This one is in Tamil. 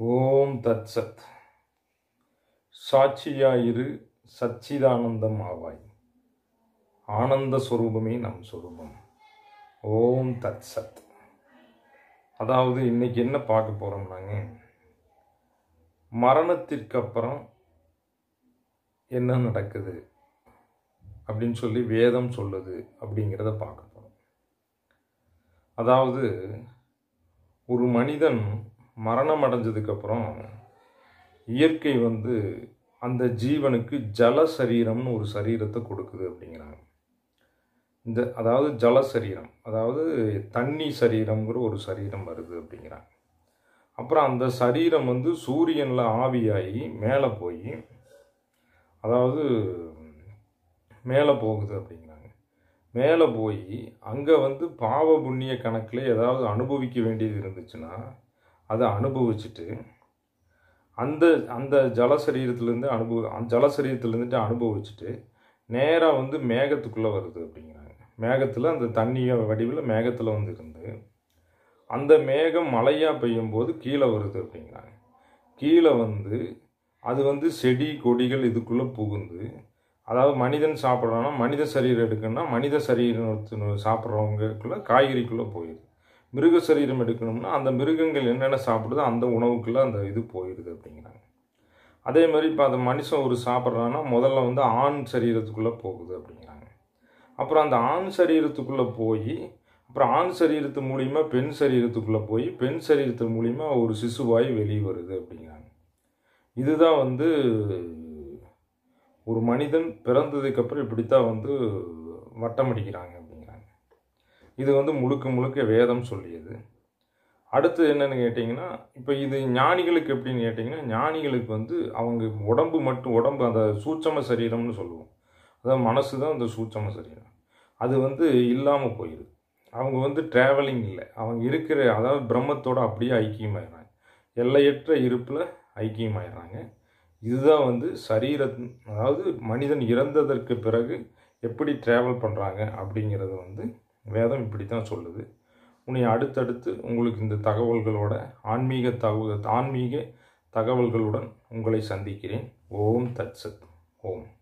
ஓம் தத் சத் சாட்சியாயிரு சச்சிதானந்தம் ஆவாய் ஆனந்த ஸ்வரூபமே நம் சொரூபம் ஓம் தத் சத் அதாவது இன்னைக்கு என்ன பார்க்க போறோம்னாங்க மரணத்திற்கு அப்புறம் என்ன நடக்குது அப்படின்னு சொல்லி வேதம் சொல்லுது அப்படிங்கிறத பார்க்க போறோம் அதாவது ஒரு மனிதன் மரணம் அடைஞ்சதுக்கப்புறம் இயற்கை வந்து அந்த ஜீவனுக்கு ஜல சரீரம்னு ஒரு சரீரத்தை கொடுக்குது அப்படிங்கிறாங்க இந்த அதாவது ஜல சரீரம் அதாவது தண்ணி சரீரம்ங்கிற ஒரு சரீரம் வருது அப்படிங்கிறாங்க அப்புறம் அந்த சரீரம் வந்து சூரியனில் ஆவியாகி மேலே போய் அதாவது மேலே போகுது அப்படிங்கிறாங்க மேலே போய் அங்கே வந்து பாவ புண்ணிய கணக்கில் ஏதாவது அனுபவிக்க வேண்டியது இருந்துச்சுன்னா அதை அனுபவிச்சுட்டு அந்த அந்த ஜலசரீரத்துலேருந்து அனுபவ அந்த ஜலசரீரத்துலேருந்துட்டு அனுபவிச்சுட்டு நேராக வந்து மேகத்துக்குள்ளே வருது அப்படிங்கிறாங்க மேகத்தில் அந்த தண்ணிய வடிவில் மேகத்தில் வந்து இருந்து அந்த மேகம் மழையாக பெய்யும் போது கீழே வருது அப்படிங்கிறாங்க கீழே வந்து அது வந்து செடி கொடிகள் இதுக்குள்ளே புகுந்து அதாவது மனிதன் சாப்பிட்றான்னா மனித சரீரம் எடுக்கணும்னா மனித சரீரம் சாப்பிட்றவங்களுக்குள்ள காய்கறிக்குள்ளே போயிடுது மிருக சரீரம் எடுக்கணும்னா அந்த மிருகங்கள் என்னென்ன சாப்பிடுதோ அந்த உணவுக்குள்ளே அந்த இது போயிடுது அப்படிங்கிறாங்க அதே மாதிரி இப்போ அந்த மனுஷன் ஒரு சாப்பிட்றான்னா முதல்ல வந்து ஆண் சரீரத்துக்குள்ளே போகுது அப்படிங்கிறாங்க அப்புறம் அந்த ஆண் சரீரத்துக்குள்ளே போய் அப்புறம் ஆண் சரீரத்து மூலிமா பெண் சரீரத்துக்குள்ளே போய் பெண் சரீரத்து மூலிமா ஒரு சிசுவாய் வெளியே வருது அப்படிங்கிறாங்க இதுதான் வந்து ஒரு மனிதன் பிறந்ததுக்கப்புறம் இப்படித்தான் வந்து வட்டமடிக்கிறாங்க அப்படிங்கிறாங்க இது வந்து முழுக்க முழுக்க வேதம் சொல்லியது அடுத்து என்னன்னு கேட்டிங்கன்னா இப்போ இது ஞானிகளுக்கு எப்படின்னு கேட்டிங்கன்னா ஞானிகளுக்கு வந்து அவங்க உடம்பு மட்டும் உடம்பு அந்த சூட்சம சரீரம்னு சொல்லுவோம் அதாவது மனசு தான் அந்த சூட்சம சரீரம் அது வந்து இல்லாமல் போயிடுது அவங்க வந்து ட்ராவலிங் இல்லை அவங்க இருக்கிற அதாவது பிரம்மத்தோட அப்படியே ஐக்கியமாயிடுறாங்க எல்லையற்ற இருப்பில் ஐக்கியமாயிடுறாங்க இதுதான் வந்து சரீர அதாவது மனிதன் இறந்ததற்கு பிறகு எப்படி ட்ராவல் பண்ணுறாங்க அப்படிங்கிறது வந்து வேதம் இப்படி தான் சொல்லுது உன்னை அடுத்தடுத்து உங்களுக்கு இந்த தகவல்களோட ஆன்மீக தகவல் ஆன்மீக தகவல்களுடன் உங்களை சந்திக்கிறேன் ஓம் தத் சத் ஓம்